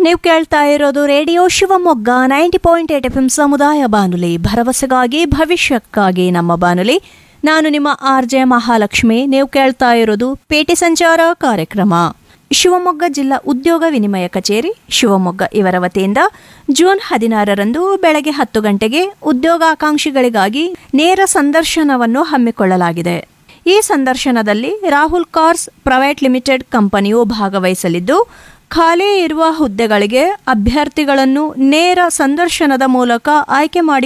ನೀವು ಕೇಳ್ತಾ ಇರೋದು radio Shivamogga ninety point eight F M ಸಮುದಾಯ ಬಾನುಲಿ ಭರವಸೆಗಾಗಿ ಭವಿಷ್ಯಕ್ಕಾಗಿ ನಮ್ಮ ಬಾನುಲಿ ನಾನು ನಿಮ್ಮ ಆರ್ ಜೆ ಮಹಾಲಕ್ಷ್ಮಿ ನೀವು ಕೇಳ್ತಾ ಇರೋದು ಪೇಟೆ ಸಂಚಾರ ಕಾರ್ಯಕ್ರಮ ಶಿವಮೊಗ್ಗ ಜಿಲ್ಲಾ ಉದ್ಯೋಗ ವಿನಿಮಯ ಕಚೇರಿ ಶಿವಮೊಗ್ಗ ಇವರ ವತಿಯಿಂದ ಜೂನ್ ಹದಿನಾರರಂದು ಬೆಳಗ್ಗೆ ಹತ್ತು ಗಂಟೆಗೆ ಉದ್ಯೋಗಾಕಾಂಕ್ಷಿಗಳಿಗಾಗಿ ನೇರ ಸಂದರ್ಶನವನ್ನು ಹಮ್ಮಿಕೊಳ್ಳಲಾಗಿದೆ ಈ ಸಂದರ್ಶನದಲ್ಲಿ ರಾಹುಲ್ ಕಾರ್ಸ್ ಪ್ರೈವೇಟ್ ಲಿಮಿಟೆಡ್ ಕಂಪನಿಯು ಭಾಗವಹಿಸಲಿದ್ದು ಖಾಲಿ ಇರುವ ಹುದ್ದೆಗಳಿಗೆ ಅಭ್ಯರ್ಥಿಗಳನ್ನು ನೇರ ಸಂದರ್ಶನದ ಮೂಲಕ ಆಯ್ಕೆ ಮಾಡಿ